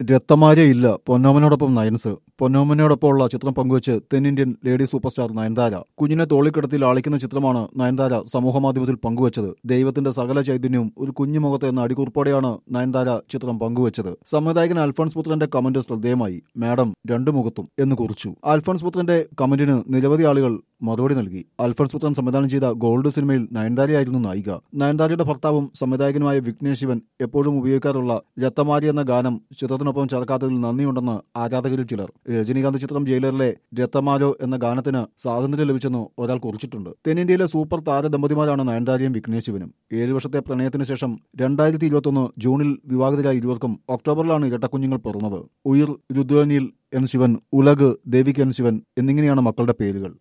രത്തമാരയില്ല പൊന്നോമനോടൊപ്പം നയൻസ് പൊന്നോമനോടൊപ്പമുള്ള ചിത്രം പങ്കുവച്ച് തെന്നിന്ത്യൻ ലേഡി സൂപ്പർ സ്റ്റാർ നയൻതാര കുഞ്ഞിനെ തോളിക്കിടത്തിൽ ആളിക്കുന്ന ചിത്രമാണ് നയൻതാര സമൂഹമാധ്യമത്തിൽ പങ്കുവച്ചത് ദൈവത്തിന്റെ സകല ചൈതന്യവും ഒരു കുഞ്ഞു മുഖത്ത് എന്ന അടിക്കുറിപ്പോടെയാണ് നയൻതാര ചിത്രം പങ്കുവച്ചത് സംവിധായകൻ അൽഫോൺസ് പുത്രന്റെ കമന്റ് ശ്രദ്ധേയമായി മാഡം രണ്ടു മുഖത്തും എന്ന് കുറിച്ചു അൽഫോൺസ് പുത്രന്റെ കമന്റിന് നിരവധി ആളുകൾ മറുപടി നൽകി അൽഫോൺസ് പുത്രൻ സംവിധാനം ചെയ്ത ഗോൾഡ് സിനിമയിൽ നയൻതാരയായിരുന്നു നായിക നയൻതാരയുടെ ഭർത്താവും സംവിധായകനുമായ വിഘ്നേഷ് ശിവൻ എപ്പോഴും ഉപയോഗിക്കാറുള്ള രത്തമാരി എന്ന ഗാനം ചിത്രത്തിനൊപ്പം ചേർക്കാത്തതിൽ നന്ദിയുണ്ടെന്ന് ആരാധകരിൽ ചിലർ രജനീകാന്ത് ചിത്രം ജയിലറിലെ രത്തമാലോ എന്ന ഗാനത്തിന് സ്വാതന്ത്ര്യം ലഭിച്ചെന്ന് ഒരാൾ കുറിച്ചിട്ടുണ്ട് തെന്നിന്ത്യയിലെ സൂപ്പർ താര ദമ്പതിമാരാണ് നയൻതാരയും വിഘ്നേഷ് ശിവനും ഏഴു വർഷത്തെ പ്രണയത്തിന് ശേഷം രണ്ടായിരത്തി ഇരുപത്തൊന്ന് ജൂണിൽ വിവാഹിതരായ ഇരുവർക്കും ഒക്ടോബറിലാണ് ഇരട്ടക്കുഞ്ഞുങ്ങൾ പിറന്നത് ഉയിർ രുദ്വാനിയിൽ എൻ ശിവൻ ഉലഗ് ദേവിക് എൻ ശിവൻ എന്നിങ്ങനെയാണ് മക്കളുടെ പേരുകൾ